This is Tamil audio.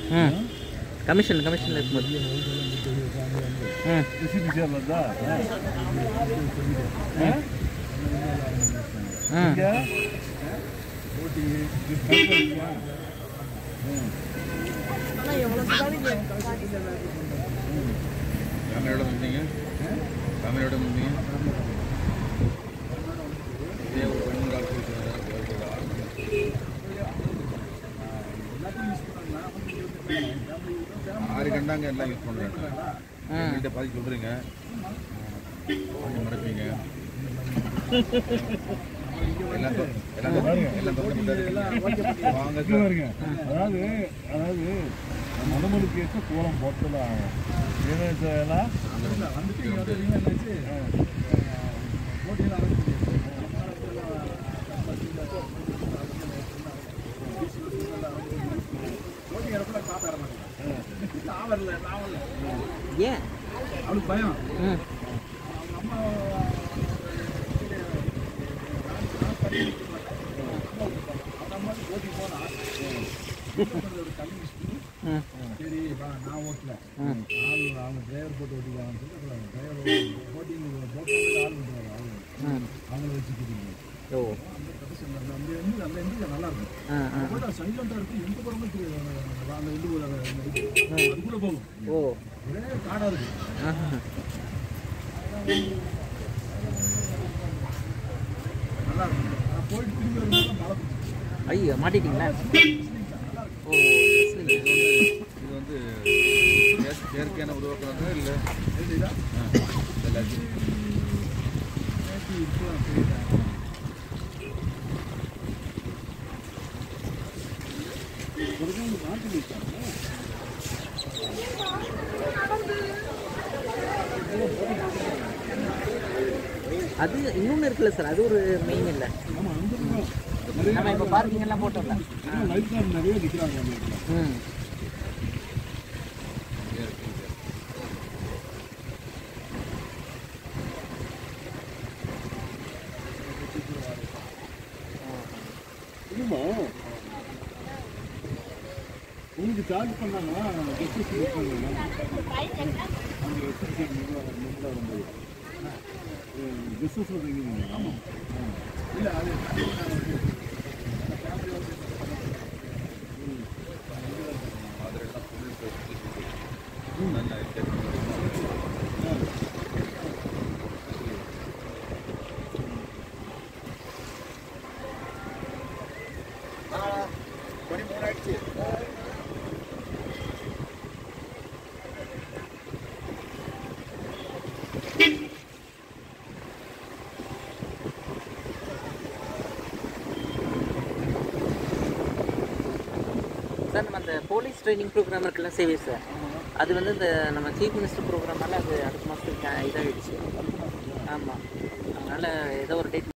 ம் கமிஷன் கமிஷனில் இருக்கும்போது ம் சிசிடிசியில் ம் ஃபேமிலியோட வந்தீங்க ஃபேமிலியோட வந்தீங்க இதே ஒரு பெண் டாக்டர் ஆறு கண்டாங்க எல்லாம் யூஸ் பண்ணுறாங்க எங்கள்கிட்ட பாதி சொல்கிறீங்க கொஞ்சம் மறைப்பீங்க எல்லாம் தொ- எல்லாம் தொ- எல்லாம் தொட்டு வாங்க சார் பாருங்க அதாவது அதாவது மணமொழி கேஸ கோலம் போட்டுதான் ஆகும் ஏன்னா இதெல்லாம் ஏன் அவளுக்கு பயம் ம் ம் சரி வா நான் ஓட்டல ம் ஆள் அவங்க டிரைவர் போட்டு ஓட்டிக்கலாம்னு சொல்லி அப்புறம் டிரைவர் போட்டிங் போட்டு ஆள் பண்ணுறாங்க அவங்க ம் அவங்கள வச்சுக்கிட்டீங்க ஓ அந்த ப்ரொஃபஷன் அந்த அந்த எண்டு அந்த எண்டு நல்லா இருக்கும் ஆ ஆ போட்டா சைலண்டாக இருக்கும் எந்த படமும் தெரியாது அந்த- அந்த எண்டு போல அது கூட போகும் ஓ ஒரே காடாக இருக்கு ஆஹா. நல்லா இருக்கும் நான் போயிட்டு திரும்பி வரும்போது மழை பிடிச்சி ஐயோ மாட்டிட்டீங்களா ஓ wrestling. இது வந்து செயற்- செயற்கையான உருவாக்குறாங்க இல்லை இதுதான் எல்லாத்தையும் நேற்று இருக்கலாம் தெரியல மாற்றி வைத்தாங்க அது இன்னொன்று இருக்குல்ல சார் அது ஒரு மெயின் இல்லை ஆமா அந்த பக்கம் நிறைய நம்ம இப்போ பார்க்கிங் எல்லாம் போட்டோம்ல லைஃப் கார்டு நிறைய நிற்கிறாங்க அந்த இடத்துல ம் இல்லைம்மா உங்களுக்கு சார்ஜ் பண்ணாங்க ஜஸ்டிஸ் இருக்காங்க அவங்க எஸ்டிஃபிகேட் மெம்பராக வரும்போது ஜஸ்டிஸ் சொல்கிறீங்க ஆமாம் இல்லை அது சார் நம்ம அந்த போலீஸ் ட்ரைனிங் ப்ரோக்ராம் இருக்குல்ல சேவை சார் அது வந்து இந்த நம்ம சீஃப் மினிஸ்டர் ப்ரோக்ராமால அது அடுத்த மாதத்துக்கு இதாகிடுச்சு ஆமாம் அதனால் ஏதோ ஒரு டேட்